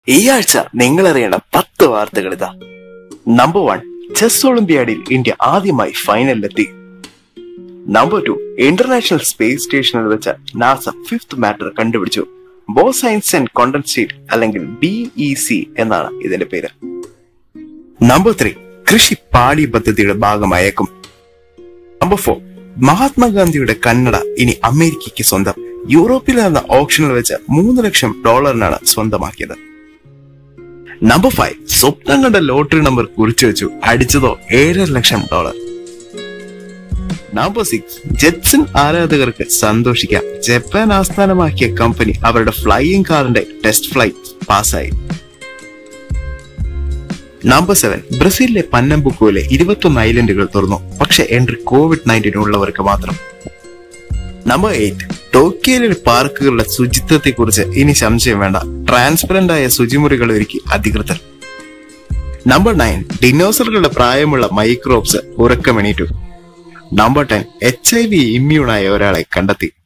ഈ ആഴ്ച നിങ്ങൾ അറിയേണ്ട പത്ത് വാർത്തകൾ ഇതാ നമ്പർ വൺ ചെസ് ഒളിമ്പ്യാഡിൽ ഇന്ത്യ ആദ്യമായി ഫൈനലിലെത്തി നമ്പർ ടു ഇന്റർനാഷണൽ സ്പേസ് സ്റ്റേഷനിൽ വെച്ച് നാസ ഫിഫ്ത് മാറ്റർ കണ്ടുപിടിച്ചു ബോ സയൻസ് ആൻഡ് കോണ്ടൻസീറ്റ് അല്ലെങ്കിൽ ബിഇ സി എന്നാണ് ഇതിന്റെ പേര് നമ്പർ ത്രീ കൃഷി പാടി പദ്ധതിയുടെ ഭാഗമായേക്കും നമ്പർ ഫോർ മഹാത്മാഗാന്ധിയുടെ കന്നഡ ഇനി അമേരിക്കയ്ക്ക് സ്വന്തം യൂറോപ്പിൽ നടന്ന ഓപ്ഷനിൽ വെച്ച് മൂന്ന് ലക്ഷം ഡോളറിനാണ് സ്വന്തമാക്കിയത് നമ്പർ ഫൈവ് സ്വപ്നം കണ്ട ലോട്ടറി നമ്പർ കുറിച്ചു വെച്ചു അടിച്ചതോ ഏഴര ലക്ഷം ഡോളർ നമ്പർ സിക്സ് ജെറ്റ്സൺ ആരാധകർക്ക് സന്തോഷിക്കാം ജപ്പാൻ ആസ്ഥാനമാക്കിയ കമ്പനി അവരുടെ ഫ്ലൈയിങ് കാറിന്റെ ടെസ്റ്റ് ഫ്ലൈറ്റ് പാസ്സായി നമ്പർ സെവൻ ബ്രസീലിലെ പന്നംബുക്കുവിലെ ഇരുപത്തൊന്ന് ഐലൻഡുകൾ തുറന്നു പക്ഷെ എൻട്രി കോവിഡ് നയൻറ്റീൻ ഉള്ളവർക്ക് മാത്രം നമ്പർ എയ്റ്റ് ടോക്കിയോയിലെ പാർക്കുകളുടെ ശുചിത്വത്തെ കുറിച്ച് ഇനി സംശയം വേണ്ട ട്രാൻസ്പെറന്റ് ആയ ശുചിമുറികൾ ഒരുക്കി അധികൃതർ നമ്പർ നയൻ ഡിനോസറുകളുടെ പ്രായമുള്ള മൈക്രോബ്സ് ഉറക്കമെണീറ്റു number ten H I V ഇമ്മ്യൂണായ ഒരാളെ കണ്ടെത്തി